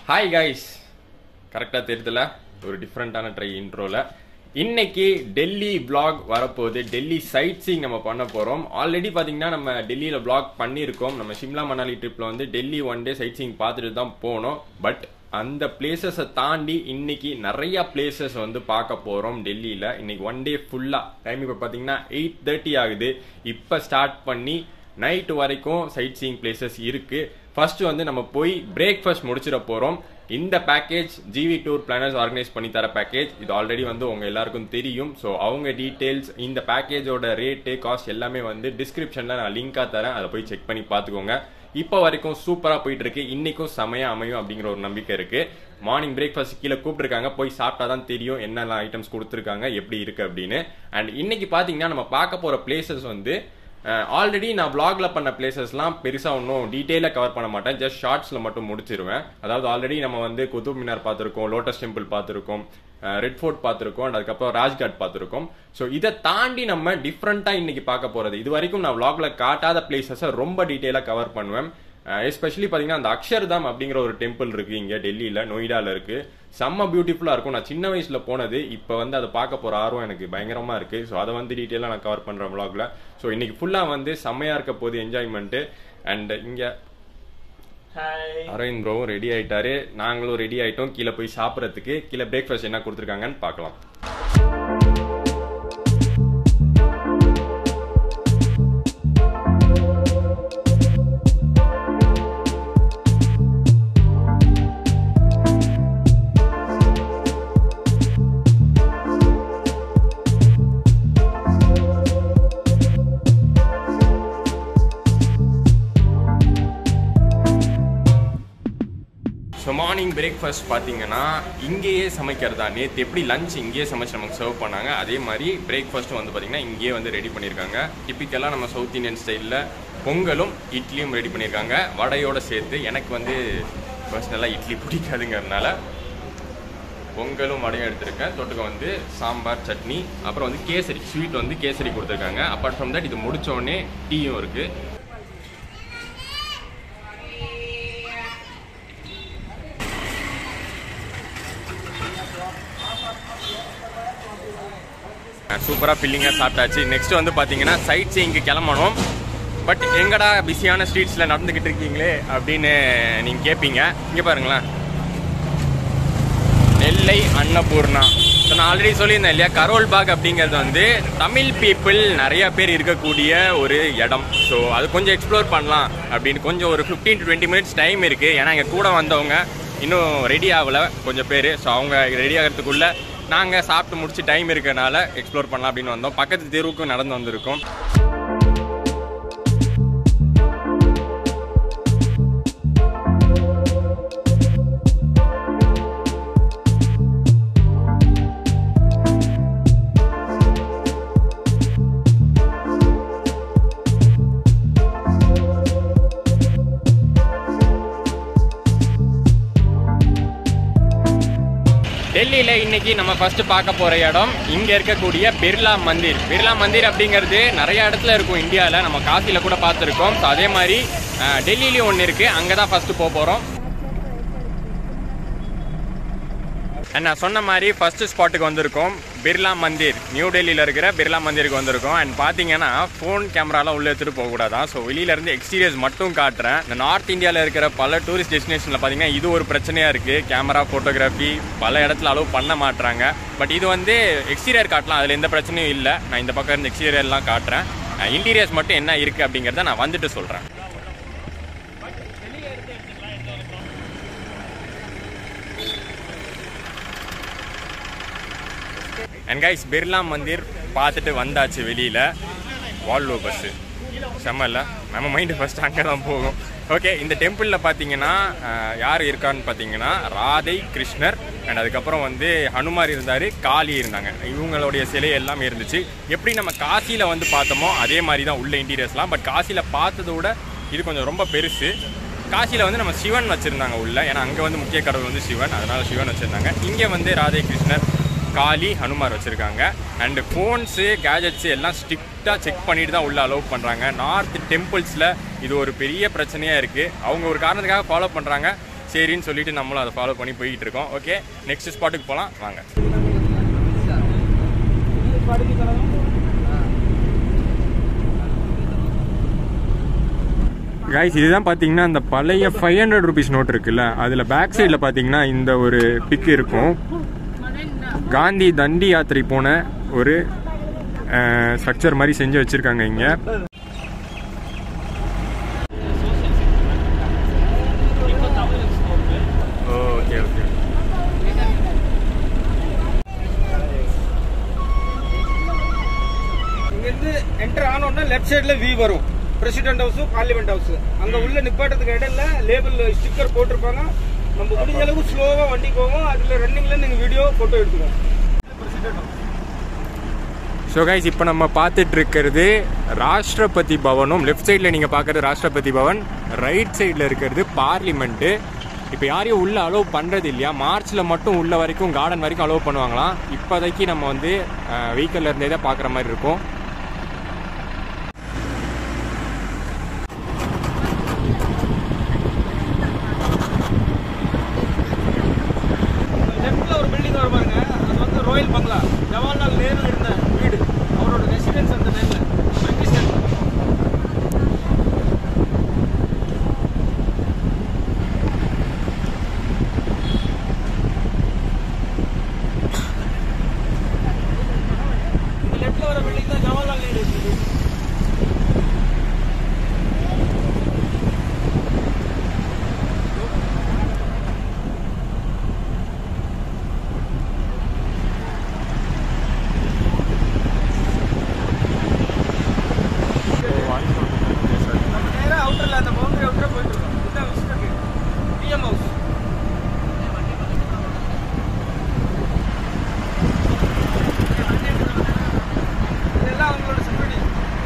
Hi guys கரெக்டாக தெரியுதுல ஒரு டிஃப்ரெண்ட்டான ட்ரை இன்ட்ரோவில் இன்னைக்கு டெல்லி vlog வரப்போகுது டெல்லி சைட் சீங் நம்ம பண்ண போகிறோம் ஆல்ரெடி பார்த்தீங்கன்னா நம்ம டெல்லியில் vlog பண்ணியிருக்கோம் நம்ம சிம்லா மணாலி ட்ரிப்பில் வந்து Delhi one day sightseeing பார்த்துட்டு தான் போனோம் பட் அந்த பிளேசஸை தாண்டி இன்னைக்கு நிறைய பிளேசஸ் வந்து பார்க்க போகிறோம் டெல்லியில் இன்னைக்கு ஒன் டே ஃபுல்லாக டைம் இப்போ பார்த்தீங்கன்னா எயிட் தேர்ட்டி ஆகுது இப்போ ஸ்டார்ட் பண்ணி நைட் வரைக்கும் சைட் சீயிங் பிளேசஸ் இருக்கு ஃபர்ஸ்ட் வந்து நம்ம போய் பிரேக்ஃபாஸ்ட் முடிச்சிட போறோம் இந்த package G V tour planners organise பண்ணி தர பேக்கேஜ் இது ஆல்ரெடி வந்து உங்க எல்லாருக்கும் தெரியும் ஸோ அவங்க டீடைல்ஸ் இந்த பேக்கேஜோட ரேட்டு காஸ்ட் எல்லாமே வந்து டிஸ்கிரிப்ஷன்ல நான் லிங்கா தரேன் அதை போய் செக் பண்ணி பார்த்துக்கோங்க இப்போ வரைக்கும் சூப்பரா போயிட்டு இருக்கு இன்னைக்கும் செமையா அமையும் அப்படிங்கிற ஒரு நம்பிக்கை இருக்கு மார்னிங் பிரேக்ஃபாஸ்ட் கீழே கூப்பிட்டுருக்காங்க போய் சாப்பிட்டா தான் தெரியும் என்னெல்லாம் ஐட்டம்ஸ் கொடுத்துருக்காங்க எப்படி இருக்கு அப்படின்னு அண்ட் இன்னைக்கு பாத்தீங்கன்னா நம்ம பார்க்க போற பிளேசஸ் வந்து ஆல்ரெடி நான் vlogல பண்ண பிளேசஸ்லாம் பெருசா ஒன்றும் டீட்டெயிலாக கவர் பண்ண மாட்டேன் ஜஸ்ட் ஷார்ட்ஸ்ல மட்டும் முடிச்சிருவேன் அதாவது ஆல்ரெடி நம்ம வந்து குதுப் மினார் பார்த்துருக்கோம் லோட்டஸ் டெம்பிள் பார்த்துருக்கோம் ரெட் ஃபோர்ட் பார்த்துருக்கோம் and அதுக்கப்புறம் ராஜ்காட் பார்த்துருக்கோம் ஸோ இதை தாண்டி நம்ம டிஃப்ரெண்ட்டாக இன்னைக்கு பார்க்க போறது இது வரைக்கும் நான் vlogல காட்டாத பிளேசஸை ரொம்ப டீட்டெயிலாக கவர் பண்ணுவேன் எஸ்பெஷலி பார்த்தீங்கன்னா அந்த அக்ஷர்தாம் அப்படிங்கிற ஒரு டெம்பிள் இருக்கு இங்க டெல்லியில நொய்டால இருக்கு செம்ம பியூட்டிஃபுல்லா இருக்கும் நான் சின்ன வயசுல போனது இப்போ வந்து அதை பார்க்க போற ஆர்வம் எனக்கு பயங்கரமா இருக்கு ஸோ அதை வந்து டீட்டெயிலாக நான் கவர் பண்றேன் vlogல ஸோ இன்னைக்கு ஃபுல்லா வந்து செம்மையா இருக்க போது என்ஜாய்மெண்ட் அண்ட் இங்க ஹாய் அரவிந்த் ப்ரோவும் ரெடி ஆயிட்டாரு நாங்களும் ரெடி ஆயிட்டோம் கீழே போய் சாப்பிட்றதுக்கு கீழே பிரேக்ஃபாஸ்ட் என்ன கொடுத்துருக்காங்கன்னு பார்க்கலாம் ஸோ மார்னிங் பிரேக்ஃபாஸ்ட் பார்த்தீங்கன்னா இங்கேயே சமைக்கிறதா நேற்று எப்படி லஞ்ச் இங்கேயே சமைச்சு நமக்கு சர்வ் பண்ணாங்க அதே மாதிரி பிரேக்ஃபாஸ்ட் வந்து பார்த்தீங்கன்னா இங்கேயே வந்து ரெடி பண்ணியிருக்காங்க டிப்பிக்கலாக நம்ம சவுத் இந்தியன் ஸ்டைலில் பொங்கலும் இட்லியும் ரெடி பண்ணியிருக்காங்க வடையோட சேர்த்து எனக்கு வந்து பர்சனலாக இட்லி பிடிக்காதுங்கிறதுனால பொங்கலும் வடையும் எடுத்திருக்கேன் தொட்டுக்க வந்து சாம்பார் சட்னி அப்புறம் வந்து கேசரி ஸ்வீட் வந்து கேசரி கொடுத்துருக்காங்க அப்பார்ட் ஃப்ரம் தட் இது முடிச்ச உடனே டீயும் இருக்குது சூப்பராக ஃபில்லிங்காக சாப்பிட்டாச்சு நெக்ஸ்ட் வந்து பார்த்தீங்கன்னா சைட் சீயிங்க்கு கிளம்பணும் பட் எங்கடா பிஸியான ஸ்ட்ரீட்ஸில் நடந்துக்கிட்டு இருக்கீங்களே அப்படின்னு நீங்கள் கேட்பீங்க இங்கே பாருங்களேன் நெல்லை அன்னபூர்ணா ஸோ நான் ஆல்ரெடி சொல்லியிருந்தேன் இல்லையா கரோல் பாக் அப்படிங்கிறது வந்து தமிழ் பீப்புள் நிறைய பேர் இருக்கக்கூடிய ஒரு இடம் ஸோ அது கொஞ்சம் எக்ஸ்ப்ளோர் பண்ணலாம் அப்படின்னு கொஞ்சம் ஒரு fifteen to twenty minutes time இருக்குது ஏன்னா இங்கே கூட வந்தவங்க இன்னும் ரெடி ஆகலை கொஞ்சம் பேர் ஸோ அவங்க ரெடி ஆகிறதுக்குள்ளே நாங்கள் சாப்பிட்டு முடிச்சு டைம் இருக்கறனால எக்ஸ்ப்ளோர் பண்ணலாம் அப்படின்னு வந்தோம் பக்கத்து தெருவுக்கும் நடந்து வந்திருக்கோம் டெல்லியில இன்னைக்கு நம்ம ஃபர்ஸ்ட் பார்க்க போற இடம் இங்க இருக்கக்கூடிய பிர்லா மந்திர் பிர்லா மந்திர் அப்படிங்கிறது நிறைய இடத்துல இருக்கும் இந்தியாவில் நம்ம காசில கூட பார்த்துருக்கோம் ஸோ அதே மாதிரி அஹ், டெல்லியிலயும் ஒன்று இருக்கு அங்கே தான் ஃபர்ஸ்ட் போக போறோம் And நான் சொன்ன மாதிரி ஃபர்ஸ்ட் ஸ்பாட்டுக்கு வந்திருக்கோம் பிர்லா மந்திர் நியூ டெல்லியில் இருக்கிற பிர்லா மந்திருக்கு வந்திருக்கோம் அண்ட் பார்த்தீங்கன்னா ஃபோன் கேமராலாம் உள்ளே எடுத்துகிட்டு போகக்கூடாதான் ஸோ வெளியிலேருந்து எக்ஸ்டீரியர்ஸ் மட்டும் காட்டுறேன் இந்த நார்த் இந்தியாவில் இருக்கிற பல டூரிஸ்ட் டெஸ்டினேஷனில் பார்த்தீங்கன்னா இது ஒரு பிரச்சனையாக இருக்குது கேமரா ஃபோட்டோகிராஃபி பல இடத்துல அலோவ் பண்ண மாட்றாங்க பட் இது வந்து எக்ஸ்டீரியர் காட்டலாம் அதில் எந்த பிரச்சனையும் இல்லை நான் இந்த பக்கம் இருந்து எக்ஸ்டீரியர்லாம் காட்டுறேன் இன்டீரியர்ஸ் மட்டும் என்ன இருக்குது அப்படிங்கிறத நான் வந்துட்டு சொல்கிறேன் அண்ட் கைஸ் பிர்லா மந்திர் பார்த்துட்டு வந்தாச்சு வெளியில் வால்வோ பஸ்ஸு செம்ம இல்லை நம்ம மைண்டு ஃபஸ்ட் அங்கே தான் போகும் ஓகே இந்த டெம்பிளில் பார்த்தீங்கன்னா அஹ், யார் இருக்கான்னு பார்த்தீங்கன்னா ராதை கிருஷ்ணர் அண்ட் அதுக்கப்புறம் வந்து ஹனுமார் இருந்தார் காளி இருந்தாங்க இவங்களுடைய சிலை எல்லாமே இருந்துச்சு எப்படி நம்ம காசியில் வந்து பார்த்தோமோ அதே மாதிரி தான் உள்ள இன்டீரியர்ஸ்லாம் பட் காசியில் பார்த்ததை விட இது கொஞ்சம் ரொம்ப பெருசு காசியில் வந்து நம்ம சிவன் வச்சுருந்தாங்க உள்ள ஏன்னா அங்கே வந்து முக்கிய கடவுள் வந்து சிவன் அதனால் சிவன் வச்சுருந்தாங்க இங்கே வந்து ராதை கிருஷ்ணர் காளி ஹனுமார் வச்சுருக்காங்க அண்டு ஃபோன்ஸு கேஜெட்ஸு எல்லாம் ஸ்ட்ரிக்டாக செக் பண்ணிட்டு தான் உள்ள அலோவ் பண்ணுறாங்க நார்த் டெம்பிள்ஸில் இது ஒரு பெரிய பிரச்சனையாக இருக்குது அவங்க ஒரு காரணத்துக்காக ஃபாலோ பண்ணுறாங்க சரின்னு சொல்லிட்டு நம்மளும் அதை ஃபாலோ பண்ணி போய்கிட்டு இருக்கோம் ஓகே நெக்ஸ்ட் ஸ்பாட்டுக்கு போகலாம் வாங்க கைஸ் இதுதான் பார்த்தீங்கன்னா அந்த பழைய ஃபைவ் ஹண்ட்ரட் ருபீஸ் நோட் இருக்குல்ல அதில் பேக் சைடில் பார்த்தீங்கன்னா இந்த ஒரு பிக் இருக்கும் காந்தி தண்டி யாத்திரை போன ஒரு ஸ்ட்ரக்சர் மாதிரி செஞ்சு வச்சுருக்காங்க இங்கே ஓகே ஓகே இங்கிருந்து என்டர் ஆனோம்னா லெஃப்ட் சைடுல வி வரும் பிரசிடென்ட் ஹவுஸ் பார்லிமெண்ட் ஹவுஸ் அங்க உள்ள நிப்பாட்டத்துக்கு இடையில லேபிள் ஸ்டிக்கர் போட்டிருப்பாங்க நம்ம முடிஞ்ச அளவுக்கு ஸ்லோவா வண்டி போவோம் அதுல ரன்னிங்ல நீங்க வீடியோ போட்டோ எடுத்துக்கோங்க பிரசிடென்ட் ஹவுஸ் ஸோ கைஸ் இப்போ நம்ம பார்த்துட்டு இருக்கிறது ராஷ்டிரபதி பவனும் லெஃப்ட் சைடில் நீங்கள் பார்க்குறது ராஷ்டிரபதி பவன் ரைட் சைடில் இருக்கிறது பார்லிமெண்ட்டு இப்போ யாரையும் உள்ளே அலோவ் பண்ணுறது இல்லையா மார்ச்சில் மட்டும் உள்ள வரைக்கும் கார்டன் வரைக்கும் அலோவ் பண்ணுவாங்களாம் இப்போதைக்கு நம்ம வந்து வெஹிக்கிளில் இருந்தே தான் பார்க்குற மாதிரி இருக்கும் லெஃப்ட்ல ஒரு பில்டிங் வரும் பாருங்க அது வந்து ராயல் பங்களா ஜவஹர்லால் நேரு இருந்த வீடு அவரோட ரெசிடென்ஸ் அந்த டைம்ல பிரிட்டிஷ் time. இந்த லெஃப்ட்ல வர பில்டிங் தான் ஜவஹர்லால் நேரு வீடு நம்ம நேரா அவுட்டர்ல அந்த பவுண்டரி அவுட்டரா போயிட்டு இருக்கோம் இதுதான் விசிட்டருக்கு பிஎம் ஹவுஸ் இதெல்லாம் அவங்களோட செக்யூரிட்டி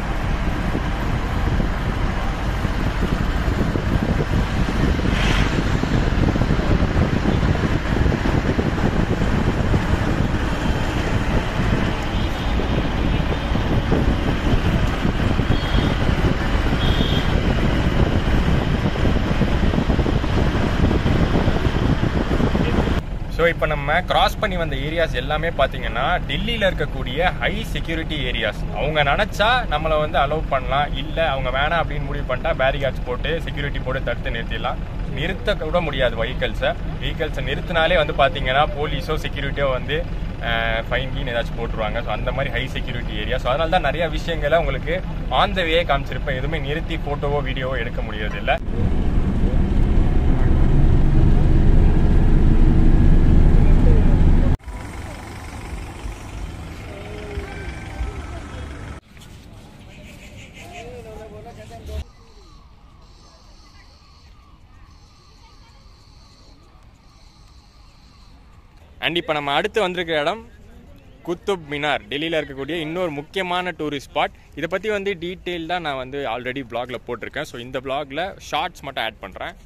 ஸோ இப்போ நம்ம கிராஸ் பண்ணி வந்த ஏரியாஸ் எல்லாமே பார்த்தீங்கன்னா டெல்லியில் இருக்கக்கூடிய ஹை செக்யூரிட்டி ஏரியாஸ் அவங்க நினச்சா நம்மளை வந்து அலோவ் பண்ணலாம் இல்லை அவங்க வேணாம் அப்படின்னு முடிவு பண்ணிட்டா பேரிகார்ட்ஸ் போட்டு செக்யூரிட்டி போட்டு தடுத்து நிறுத்திடலாம் நிறுத்த கூட முடியாது வெஹிக்கல்ஸை வெஹிக்கல்ஸை நிறுத்தினாலே வந்து பார்த்தீங்கன்னா போலீஸோ செக்யூரிட்டியோ வந்து ஃபைன் கீன் ஏதாச்சும் போட்டுருவாங்க ஸோ அந்த மாதிரி ஹை செக்யூரிட்டி ஏரியா ஸோ அதனால தான் நிறைய விஷயங்களை உங்களுக்கு ஆன் த வே காமிச்சிருப்பேன் எதுவுமே நிறுத்தி ஃபோட்டோவோ வீடியோவோ எடுக்க முடியறது இல்லை அண்ட் இப்போ நம்ம அடுத்து வந்திருக்கிற இடம் குத்துப் மினார் டெல்லியில் இருக்கக்கூடிய இன்னொரு முக்கியமான டூரிஸ்ட் ஸ்பாட் இதை பற்றி வந்து டீட்டெயில்டாக நான் வந்து ஆல்ரெடி பிளாக்ல போட்டிருக்கேன் ஸோ இந்த பிளாக்ல ஷார்ட்ஸ் மட்டும் ஆட் பண்ணுறேன்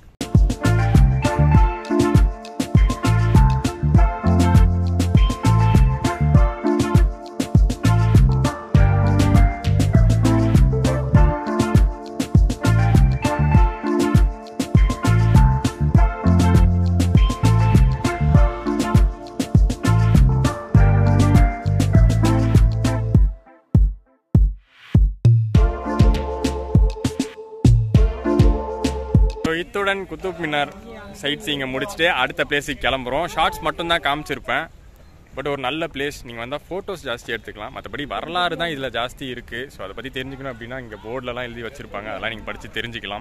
ஸோ இத்துடன் குத்துப் மினார் சைட் சீங்கை முடிச்சுட்டு அடுத்த பிளேஸுக்கு கிளம்புறோம் ஷார்ட்ஸ் மட்டும் தான் காமிச்சிருப்பேன் பட் ஒரு நல்ல பிளேஸ் நீங்கள் வந்தால் ஃபோட்டோஸ் ஜாஸ்தி எடுத்துக்கலாம் மற்றபடி வரலாறு தான் இதில் ஜாஸ்தி இருக்குது ஸோ அதை பற்றி தெரிஞ்சுக்கணும் அப்படின்னா இங்கே போர்டிலலாம் எழுதி வச்சுருப்பாங்க அதெல்லாம் நீங்கள் படித்து தெரிஞ்சுக்கலாம்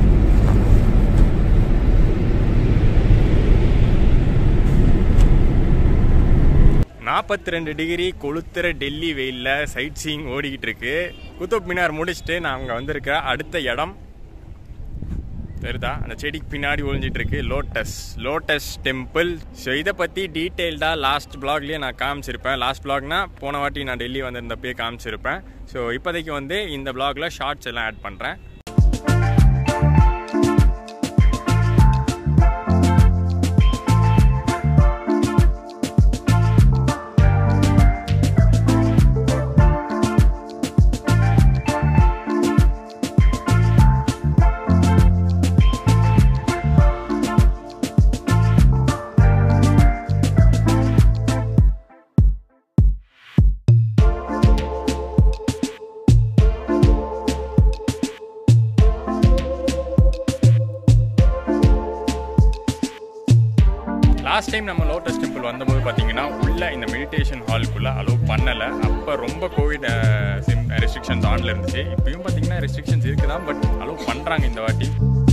நாற்பத்தி ரெண்டு டிகிரி கொளுத்துற டெல்லி வெயிலில் சைட் சீயிங் ஓடிக்கிட்டு இருக்கு குத்துப் மினார் முடிச்சுட்டு நான் அங்கே வந்திருக்க அடுத்த இடம் தெரியுதா அந்த செடிக்கு பின்னாடி ஒழிஞ்சிட்டு இருக்கு லோட்டஸ் லோட்டஸ் டெம்பிள் ஸோ இதை பற்றி டீட்டெயில்டாக லாஸ்ட் பிளாக்லேயே நான் காமிச்சிருப்பேன் லாஸ்ட் பிளாக்னா போன வாட்டி நான் டெல்லி வந்திருந்தப்பயே காமிச்சிருப்பேன் ஸோ இப்போதைக்கு வந்து இந்த பிளாக்ல ஷார்ட்ஸ் எல்லாம் ஆட் பண்ணுறேன் லாஸ்ட் டைம் நம்ம லோட்டஸ் டெம்பிள் வந்தபோது பார்த்தீங்கன்னா உள்ள இந்த மெடிடேஷன் ஹாலுக்குள்ளே அலோவ் பண்ணலை அப்போ ரொம்ப கோவிட் சிம் ரெஸ்ட்ரிக்ஷன்ஸ் ஆனில் இருந்துச்சு இப்பயும் பார்த்தீங்கன்னா ரெஸ்ட்ரிக்ஷன்ஸ் இருக்குதான் பட் அலோவ் பண்ணுறாங்க இந்த வாட்டி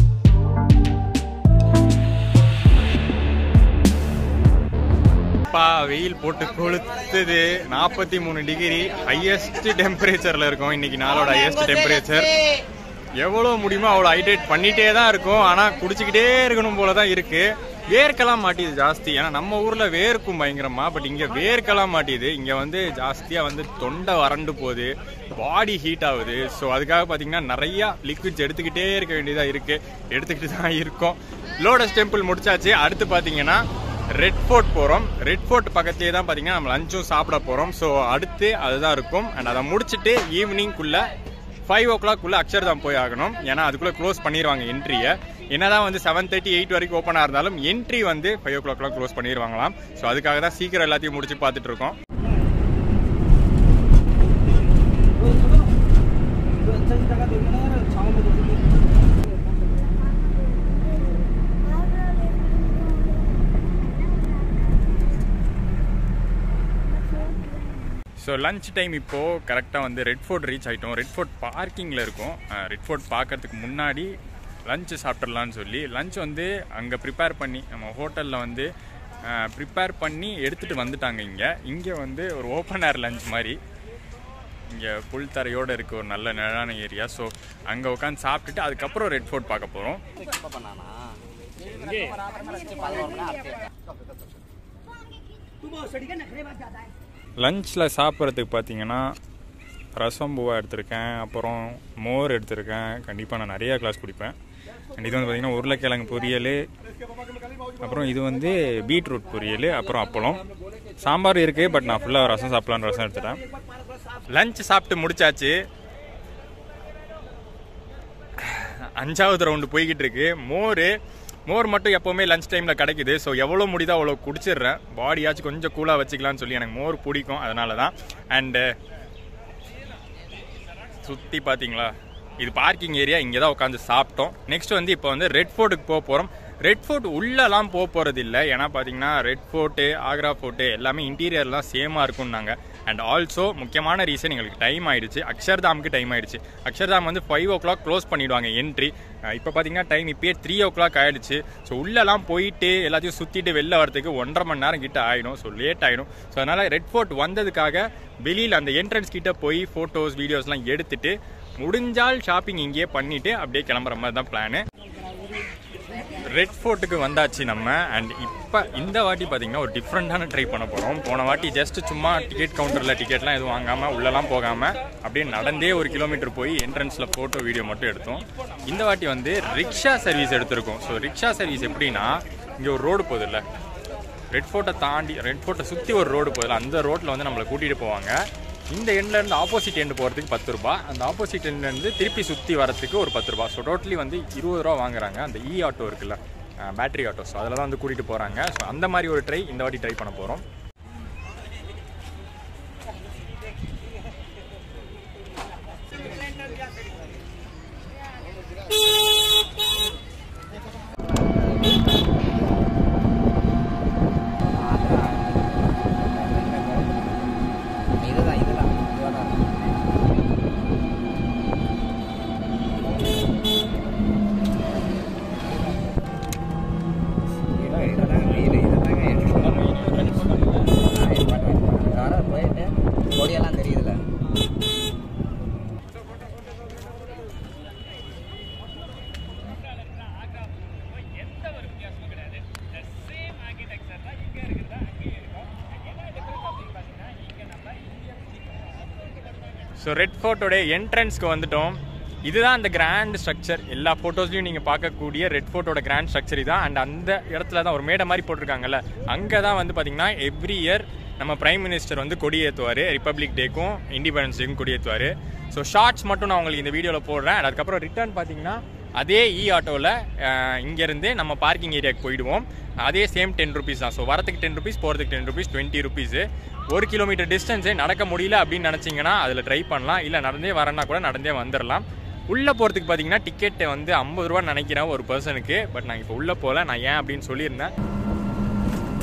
அப்பா வெயில் போட்டு கொளுத்துது நாற்பத்தி மூணு டிகிரி ஹையஸ்ட் டெம்பரேச்சரில் இருக்கும் இன்னைக்கு நாளோட ஹையஸ்ட் டெம்பரேச்சர் எவ்வளோ முடியுமோ அவ்வளோ ஹைட்ரேட் பண்ணிட்டே தான் இருக்கும் ஆனால் குடிச்சிக்கிட்டே இருக்கணும் போல தான் இருக்கு வேர்க்கலாம் மாட்டிது ஜாஸ்தி ஏன்னா நம்ம ஊரில் வேர்க்கும் பயங்கரமா பட் இங்கே வேர்க்கலாம் மாட்டிது இங்கே வந்து ஜாஸ்தியாக வந்து தொண்டை வறண்டு போகுது பாடி ஹீட் ஆகுது ஸோ அதுக்காக பார்த்தீங்கன்னா நிறையா லிக்விட்ஸ் எடுத்துக்கிட்டே இருக்க வேண்டியதாக இருக்கு எடுத்துக்கிட்டு தான் இருக்கோம் லோடஸ் டெம்பிள் முடிச்சாச்சு அடுத்து பார்த்தீங்கன்னா ரெட் ஃபோர்ட் போகிறோம் ரெட் ஃபோர்ட் பக்கத்துலேயே தான் பார்த்தீங்கன்னா நம்ம லஞ்சும் சாப்பிட போகிறோம் ஸோ அடுத்து அதுதான் இருக்கும் அண்ட் அதை முடிச்சுட்டு ஈவினிங்குள்ளே ஃபைவ் ஓ கிளாக்குள்ளே அக்ஷர்தாம் போய் ஆகணும் ஏன்னா அதுக்குள்ளே க்ளோஸ் பண்ணிடுவாங்க என்ட்ரியை என்னதான் வந்து செவன் தேர்ட்டி எயிட் வரைக்கும் ஓப்பனாக இருந்தாலும் என்ட்ரி வந்து ஃபைவ் ஓ கிளாக்லாம் க்ளோஸ் பண்ணிடுவாங்களாம் ஸோ அதுக்காக தான் சீக்கிரம் எல்லாத்தையும் முடிச்சு பார்த்துட்டு இருக்கோம் ஸோ லஞ்ச் டைம் இப்போது கரெக்டாக வந்து ரெட் ஃபோர்ட் ரீச் ஆகிட்டோம் ரெட் ஃபோர்ட் பார்க்கிங்கில் இருக்கும் ரெட் ஃபோர்ட் பார்க்கறதுக்கு முன்னாடி லஞ்சு சாப்பிட்றலான்னு சொல்லி லஞ்ச் வந்து அங்கே ப்ரிப்பேர் பண்ணி நம்ம ஹோட்டலில் வந்து ப்ரிப்பேர் பண்ணி எடுத்துகிட்டு வந்துட்டாங்க இங்கே இங்கே வந்து ஒரு ஓப்பன் ஏர் லஞ்ச் மாதிரி இங்கே புல் தரையோடு இருக்க ஒரு நல்ல நிழலான ஏரியா ஸோ அங்கே உட்காந்து சாப்பிட்டுட்டு அதுக்கப்புறம் ரெட் ஃபோர்ட் பார்க்க போகிறோம் லஞ்சில் சாப்பிட்றதுக்கு பார்த்தீங்கன்னா ரசம் பூவா எடுத்திருக்கேன் அப்புறம் மோர் எடுத்திருக்கேன் கண்டிப்பாக நான் நிறையா கிளாஸ் குடிப்பேன் அண்ட் இது வந்து பார்த்தீங்கன்னா உருளைக்கிழங்கு பொரியல் அப்புறம் இது வந்து பீட்ரூட் பொரியல் அப்புறம் அப்பளம் சாம்பார் இருக்குது பட் நான் ஃபுல்லாக ரசம் சாப்பிட்லான்னு ரசம் எடுத்துட்டேன் லஞ்ச் சாப்பிட்டு முடிச்சாச்சு அஞ்சாவது ரவுண்டு போய்கிட்டு இருக்கு மோர் மோர் மட்டும் எப்போவுமே லஞ்ச் டைமில் கிடைக்குது ஸோ எவ்வளோ முடியுதோ அவ்வளோ குடிச்சிடுறேன் பாடியாச்சும் கொஞ்சம் கூலாக வச்சுக்கலாம்னு சொல்லி எனக்கு மோர் பிடிக்கும் அதனால தான் அண்டு சுற்றி பார்த்தீங்களா இது பார்க்கிங் ஏரியா இங்கே தான் உட்காந்து சாப்பிட்டோம் நெக்ஸ்ட் வந்து இப்போ வந்து ரெட் ஃபோர்ட்டுக்கு போக போகிறோம் ரெட் ஃபோர்ட் உள்ளெல்லாம் போக போகிறது இல்லை ஏன்னா பார்த்தீங்கன்னா ரெட் ஃபோர்ட்டு ஆக்ரா ஃபோர்ட்டு எல்லாமே இன்டீரியர்லாம் சேமாக இருக்கும்னாங்க அண்ட் ஆல்சோ முக்கியமான ரீசன் எங்களுக்கு டைம் ஆயிடுச்சு அக்ஷர்தாமுக்கு டைம் ஆயிடுச்சு அக்ஷர்தாம் வந்து ஃபைவ் ஓ கிளாக் க்ளோஸ் பண்ணிடுவாங்க என்ட்ரி இப்போ பார்த்தீங்கன்னா டைம் இப்பயே த்ரீ ஓ கிளாக் ஆயிடுச்சு ஸோ உள்ளெல்லாம் போயிட்டு எல்லாத்தையும் சுற்றிட்டு வெளில வரதுக்கு ஒன்றரை மணி நேரம் கிட்ட ஆயிடும் ஸோ லேட் ஆயிடும் ஸோ அதனால் ரெட் ஃபோர்ட் வந்ததுக்காக வெளியில் அந்த என்ட்ரன்ஸ் கிட்ட போய் ஃபோட்டோஸ் வீடியோஸ்லாம் எடுத்துட்டு முடிஞ்சால் ஷாப்பிங் இங்கேயே பண்ணிட்டு அப்படியே கிளம்புற மாதிரி தான் பிளானு ரெட் ஃபோர்ட்டுக்கு வந்தாச்சு நம்ம அண்ட் இப்போ இந்த வாட்டி பார்த்தீங்கன்னா ஒரு டிஃப்ரெண்ட்டான ட்ரை பண்ண போகிறோம் போன வாட்டி ஜஸ்ட் சும்மா டிக்கெட் கவுண்டரில் டிக்கெட்லாம் எதுவும் வாங்காமல் உள்ளெல்லாம் போகாமல் அப்படியே நடந்தே ஒரு கிலோமீட்டர் போய் என்ட்ரன்ஸில் ஃபோட்டோ வீடியோ மட்டும் எடுத்தோம் இந்த வாட்டி வந்து ரிக்ஷா சர்வீஸ் எடுத்திருக்கோம் ஸோ ரிக்ஷா சர்வீஸ் எப்படின்னா இங்கே ஒரு ரோடு போகுதுல்ல ரெட் ஃபோர்ட்டை தாண்டி ரெட் ஃபோர்ட்டை சுற்றி ஒரு ரோடு போகுதுல்ல அந்த ரோட்டில் வந்து நம்மளை கூட்டிகிட்டு போவாங்க இந்த எண்ட்ல இருந்து ஆப்போசிட் எண்டு போகிறதுக்கு பத்து ரூபா அந்த ஆப்போசிட் எண்ட்ல இருந்து திருப்பி சுற்றி வரதுக்கு ஒரு பத்து ரூபா ஸோ டோட்டலி வந்து இருபது ரூபா வாங்குறாங்க அந்த இ ஆட்டோ இருக்குல்ல பேட்டரி ஆட்டோ ஸோ அதில் தான் வந்து கூட்டிகிட்டு போகிறாங்க ஸோ அந்த மாதிரி ஒரு ட்ரை இந்த வாட்டி ட்ரை பண்ண போகிறோம் இதுதான் இதுதான் இதுதான் இதான் இதுதான் மெயின் இதுதாங்க யாரோ போயிட்டு கொடியெல்லாம் தெரியுதுல்ல ஸோ ரெட் ஃபோர்ட்டோட என்ட்ரன்ஸ்க்கு வந்துட்டோம் இதுதான் அந்த கிராண்ட் ஸ்ட்ரக்சர் எல்லா ஃபோட்டோஸ்லையும் நீங்கள் பார்க்கக்கூடிய ரெட் ஃபோர்ட்டோட கிராண்ட் ஸ்ட்ரக்சர் இதான் அண்ட் அந்த இடத்துல தான் ஒரு மேடை மாதிரி போட்டிருக்காங்கல்ல அங்கே தான் வந்து பார்த்தீங்கன்னா எவ்ரி இயர் நம்ம பிரைம் மினிஸ்டர் வந்து கொடியேற்றுவார் ரிப்பப்ளிக் டேக்கும் இண்டிபெண்டன்ஸ் டேக்கும் கொடியேற்றுவார் ஸோ ஷார்ட்ஸ் மட்டும் நான் உங்களுக்கு இந்த வீடியோவில் போடுறேன் and அதுக்கப்புறம் ரிட்டர்ன் பார்த்தீங்கன்னா அதே இ ஆட்டோவில் இங்கேருந்து நம்ம பார்க்கிங் ஏரியாவுக்கு போயிடுவோம் அதே சேம் டென் ருபீஸ் தான் ஸோ வரத்துக்கு டென் ருபீஸ் போகிறதுக்கு டென் ருபீஸ் டுவெண்ட்டி ருபீஸு ஒரு கிலோமீட்டர் டிஸ்டன்ஸே நடக்க முடியல அப்படின்னு நினச்சிங்கன்னா அதில் ட்ரை பண்ணலாம் இல்லை நடந்தே வரேன்னா கூட நடந்தே வந்துடலாம் உள்ளே போகிறதுக்கு பார்த்தீங்கன்னா டிக்கெட்டை வந்து ஐம்பது ரூபா நினைக்கிறேன் ஒரு பர்சனுக்கு பட் நான் இப்போ உள்ளே போகல நான் ஏன் அப்படின்னு சொல்லியிருந்தேன்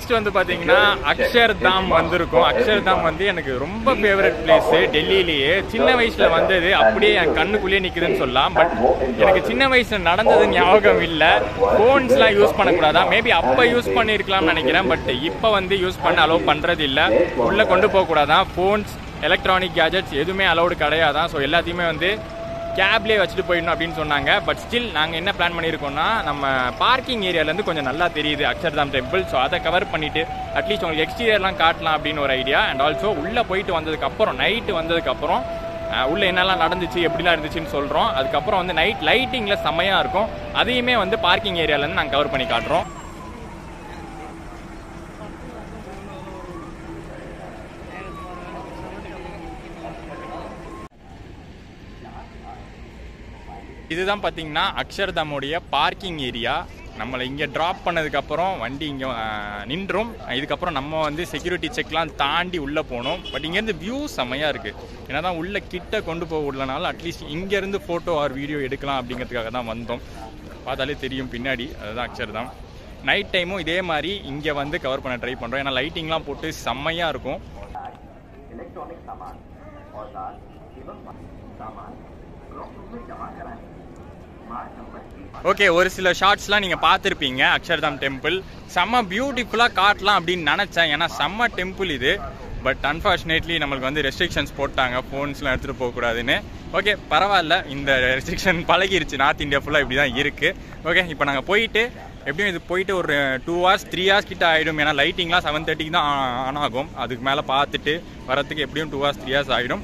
நெக்ஸ்ட் வந்து பாத்தீங்கன்னா அக்ஷர்தாம் வந்திருக்கும் அக்ஷர்தாம் வந்து எனக்கு ரொம்ப ஃபேவரட் பிளேஸ் டெல்லியிலேயே சின்ன வயசுல வந்தது அப்படியே என் கண்ணுக்குள்ளேயே நிக்குதுன்னு சொல்லலாம் பட் எனக்கு சின்ன வயசுல நடந்தது ஞாபகம் இல்ல போன்ஸ்லாம் யூஸ் பண்ணக்கூடாதா மேபி அப்ப யூஸ் பண்ணிருக்கலாம்னு நினைக்கிறேன் பட் இப்ப வந்து யூஸ் பண்ண அலோவ் பண்றது இல்ல உள்ள கொண்டு போக கூடாதான் போன்ஸ் எலக்ட்ரானிக் கேஜெட்ஸ் எதுவுமே அலௌடு கிடையாதான் ஸோ எல்லாத்தையுமே வந்து கேப்லேயே வச்சுட்டு போயிடணும் அப்படின்னு சொன்னாங்க பட் ஸ்டில் நாங்கள் என்ன பிளான் பண்ணியிருக்கோம்னா நம்ம பார்க்கிங் ஏரியாலேருந்து கொஞ்சம் நல்லா தெரியுது அக்ஷர்தாம் டெம்பிள் ஸோ அதை கவர் பண்ணிட்டு அட்லீஸ்ட் உங்களுக்கு எக்ஸ்டீரியர்லாம் காட்டலாம் அப்படின்னு ஒரு ஐடியா அண்ட் ஆல்சோ உள்ளே போயிட்டு வந்ததுக்கப்புறம் நைட்டு வந்ததுக்கப்புறம் அஹ், உள்ள என்னெல்லாம் நடந்துச்சு எப்படிலாம் இருந்துச்சுன்னு சொல்கிறோம் அதுக்கப்புறம் வந்து நைட் லைட்டிங்கில் செம்மையாக இருக்கும் அதையுமே வந்து பார்க்கிங் ஏரியாலேருந்து நாங்கள் கவர் பண்ணி காட்டுறோம் இதுதான் பார்த்தீங்கன்னா அக்ஷர்தாமுடைய பார்க்கிங் ஏரியா நம்மளை இங்கே ட்ராப் பண்ணதுக்கப்புறம் வண்டி இங்கே நின்றும் இதுக்கப்புறம் நம்ம வந்து செக்யூரிட்டி செக்லாம் தாண்டி உள்ளே போகணும் பட் இங்கேருந்து வியூ செம்மையாக இருக்குது ஏன்னா தான் உள்ள கிட்ட கொண்டு போக விடலனாலும் அட்லீஸ்ட் இங்கேருந்து ஃபோட்டோ ஆர் வீடியோ எடுக்கலாம் அப்படிங்கிறதுக்காக தான் வந்தோம் பார்த்தாலே தெரியும் பின்னாடி அதுதான் அக்ஷர்தாம் நைட் டைமும் இதே மாதிரி இங்கே வந்து கவர் பண்ண ட்ரை பண்ணுறோம் ஏன்னா லைட்டிங்லாம் போட்டு செம்மையாக இருக்கும் ஓகே ஒரு சில ஷார்ட்ஸ்லாம் நீங்கள் பார்த்துருப்பீங்க அக்ஷர்தாம் டெம்பிள் செம்ம பியூட்டிஃபுல்லாக காட்டலாம் அப்படின்னு நினச்சேன் ஏன்னா செம்ம டெம்பிள் இது பட் அன்ஃபார்ச்சுனேட்லி நம்மளுக்கு வந்து ரெஸ்ட்ரிக்ஷன்ஸ் போட்டாங்க ஃபோன்ஸ்லாம் எடுத்துகிட்டு போகக்கூடாதுன்னு ஓகே பரவாயில்ல இந்த ரெஸ்ட்ரிக்ஷன் பழகிருச்சு நார்த் இந்தியா ஃபுல்லாக இப்படி தான் இருக்குது ஓகே இப்போ நாங்கள் போயிட்டு எப்படியும் இது போயிட்டு ஒரு டூ ஹவர்ஸ் த்ரீ ஹவர்ஸ் கிட்ட ஆகிடும் ஏன்னா லைட்டிங்லாம் செவன் தேர்ட்டிக்கு தான் ஆன் ஆகும் அதுக்கு மேலே பார்த்துட்டு வரத்துக்கு எப்படியும் டூ ஹவர்ஸ் த்ரீ ஹவர்ஸ் ஆகிடும்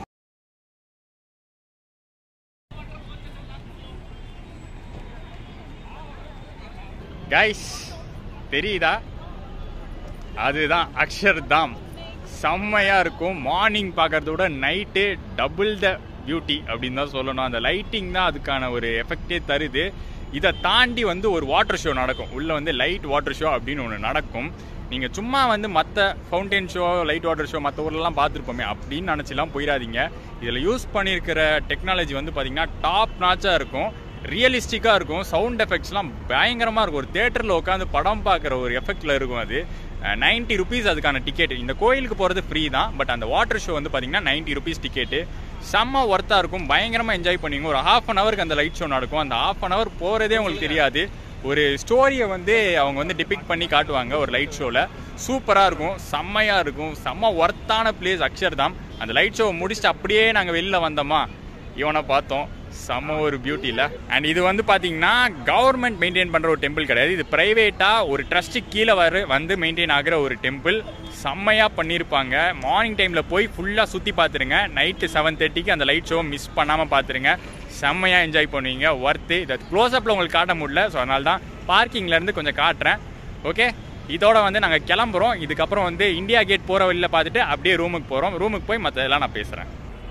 கைஸ் தெரியுதா அதுதான் அக்ஷர்தாம் செம்மையா இருக்கும் மார்னிங் பார்க்கறத விட நைட்டு டபுள் த பியூட்டி அப்படின்னு தான் சொல்லணும் அந்த லைட்டிங் தான் அதுக்கான ஒரு எஃபெக்டே தருது இதை தாண்டி வந்து ஒரு வாட்டர் ஷோ நடக்கும் உள்ள வந்து லைட் வாட்டர் ஷோ அப்படின்னு ஒன்று நடக்கும் நீங்கள் சும்மா வந்து மற்ற fountain show light water show மற்ற ஊர்லலாம் பார்த்துருப்போமே அப்படின்னு நினச்சிலாம் போயிடாதீங்க இதில் யூஸ் பண்ணியிருக்கிற டெக்னாலஜி வந்து பார்த்தீங்கன்னா டாப் நாச்சாக இருக்கும் ரியலிஸ்டிக்காக இருக்கும் சவுண்ட் எஃபெக்ட்ஸ்லாம் பயங்கரமாக இருக்கும் ஒரு தேட்டரில் உட்காந்து படம் பார்க்குற ஒரு எஃபெக்டில் இருக்கும் அது நைன்ட்டி ருபீஸ் அதுக்கான டிக்கெட் இந்த கோயிலுக்கு போகிறது ஃப்ரீ தான் பட் அந்த வாட்டர் ஷோ வந்து பார்த்தீங்கன்னா நைன்ட்டி ருபீஸ் டிக்கெட்டு செம்ம ஒர்த்தாக இருக்கும் பயங்கரமாக என்ஜாய் பண்ணுவீங்க ஒரு ஹாஃப் அன் ஹவருக்கு அந்த லைட் ஷோ நடக்கும் அந்த ஹாஃப் அன் ஹவர் போகிறதே உங்களுக்கு தெரியாது ஒரு ஸ்டோரியை வந்து அவங்க வந்து டிபிக் பண்ணி காட்டுவாங்க ஒரு லைட் ஷோவில் சூப்பராக இருக்கும் செம்மையாக இருக்கும் செம்ம ஒர்த்தான பிளேஸ் அக்ஷர்தாம் அந்த லைட் ஷோவை முடிச்சுட்டு அப்படியே நாங்கள் வெளில வந்தோமா இவனை பார்த்தோம் செம்ம ஒரு பியூட்டி இல்லை அண்ட் இது வந்து பார்த்தீங்கன்னா கவர்மெண்ட் மெயின்டைன் பண்ணுற ஒரு டெம்பிள் கிடையாது இது ப்ரைவேட்டாக ஒரு ட்ரஸ்ட்டு கீழே வர வந்து மெயின்டைன் ஆகிற ஒரு டெம்பிள் செம்மையாக பண்ணியிருப்பாங்க மார்னிங் டைமில் போய் ஃபுல்லாக சுற்றி பார்த்துருங்க நைட்டு செவன் தேர்ட்டிக்கு அந்த லைட் ஷோ மிஸ் பண்ணாமல் பார்த்துருங்க செம்மையாக என்ஜாய் பண்ணுவீங்க ஒர்த்து இதை க்ளோஸ்அப்பில் உங்களுக்கு காட்ட முடியல ஸோ அதனால தான் பார்க்கிங்லேருந்து கொஞ்சம் காட்டுறேன் ஓகே இதோட வந்து நாங்கள் கிளம்புறோம் இதுக்கப்புறம் வந்து இந்தியா கேட் போகிற வழியில் பார்த்துட்டு அப்படியே ரூமுக்கு போகிறோம் ரூமுக்கு போய் மற்றதெல்லாம் நான் பேசுகிறேன்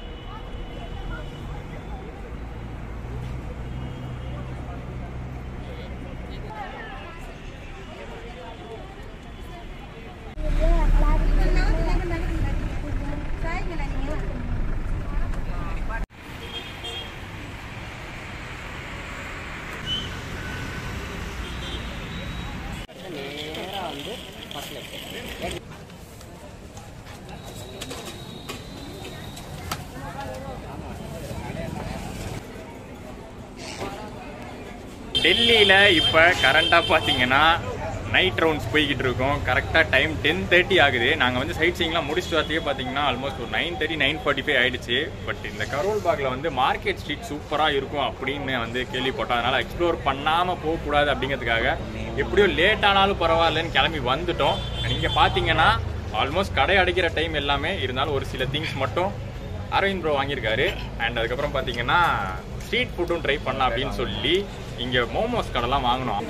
டெல்லியில் இப்போ கரண்டாக பார்த்தீங்கன்னா நைட் ரவுண்ட்ஸ் போய்கிட்டு இருக்கோம் கரெக்டாக டைம் டென் தேர்ட்டி ஆகுது நாங்கள் வந்து சைட் சீங்லாம் முடிச்சுட்டு வரதுக்கே பார்த்தீங்கன்னா ஆல்மோஸ்ட் ஒரு nine thirty nine forty five ஆயிடுச்சு பட் இந்த கரோல் பாகில் வந்து மார்க்கெட் ஸ்ட்ரீட் சூப்பராக இருக்கும் அப்படின்னு வந்து கேள்விப்பட்டோம் அதனால் எக்ஸ்ப்ளோர் பண்ணாமல் போகக்கூடாது அப்படிங்கிறதுக்காக எப்படியோ லேட் ஆனாலும் பரவாயில்லன்னு கிளம்பி வந்துட்டோம் நீங்கள் பார்த்தீங்கன்னா ஆல்மோஸ்ட் கடை அடைக்கிற டைம் எல்லாமே இருந்தாலும் ஒரு சில திங்ஸ் மட்டும் அரவிந்த் ப்ரோ வாங்கியிருக்காரு அண்ட் அதுக்கப்புறம் பார்த்தீங்கன்னா ஸ்ட்ரீட் ஃபுட்டும் ட்ரை பண்ணலாம் அப்படின்னு சொல்லி இங்கே மோமோஸ் கடைலாம் வாங்கினோம்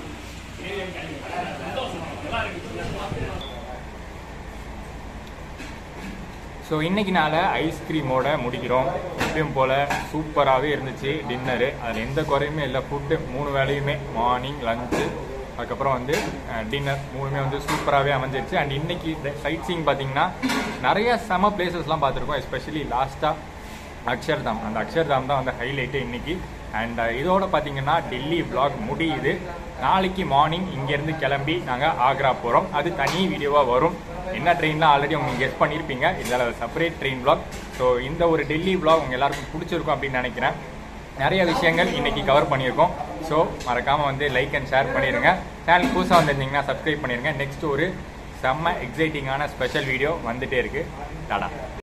ஸோ இன்னைக்கு நாளை ஐஸ்கிரீமோட முடிக்கிறோம் எப்பயும் போல் சூப்பராகவே இருந்துச்சு டின்னரு அதில் எந்த குறையுமே இல்லை ஃபுட்டு மூணு வேலையுமே மார்னிங் லஞ்சு அதுக்கப்புறம் வந்து டின்னர் மூணுமே வந்து சூப்பராகவே அமைஞ்சிருச்சு அண்ட் இன்னைக்கு சைட் சீங் பார்த்தீங்கன்னா நிறைய செம பிளேசஸ்லாம் பார்த்துருக்கோம் எஸ்பெஷலி லாஸ்ட்டாக அக்ஷர்தாம் அந்த அக்ஷர்தாம் தான் வந்து ஹைலைட்டு இன்னைக்கு அண்ட் இதோட பார்த்தீங்கன்னா டெல்லி vlog முடியுது நாளைக்கு மார்னிங் இங்கேருந்து கிளம்பி நாங்கள் ஆக்ரா போகிறோம் அது தனி வீடியோவாக வரும் என்ன ட்ரெயின்லாம் ஆல்ரெடி உங்களுக்கு கெஸ் பண்ணியிருப்பீங்க இதில் செப்பரேட் ட்ரெயின் vlog ஸோ இந்த ஒரு டெல்லி vlog உங்கள் எல்லாருக்கும் பிடிச்சிருக்கும் அப்படின்னு நினைக்கிறேன் நிறைய விஷயங்கள் இன்னைக்கு கவர் பண்ணியிருக்கோம் ஸோ மறக்காமல் வந்து லைக் அண்ட் ஷேர் பண்ணிடுங்க சேனல் புதுசாக வந்திருந்தீங்கன்னா சப்ஸ்கிரைப் பண்ணிடுங்க நெக்ஸ்ட் ஒரு செம்ம எக்ஸைட்டிங்கான ஸ்பெஷல் வீடியோ வந்துட்டே இருக்கு டாடா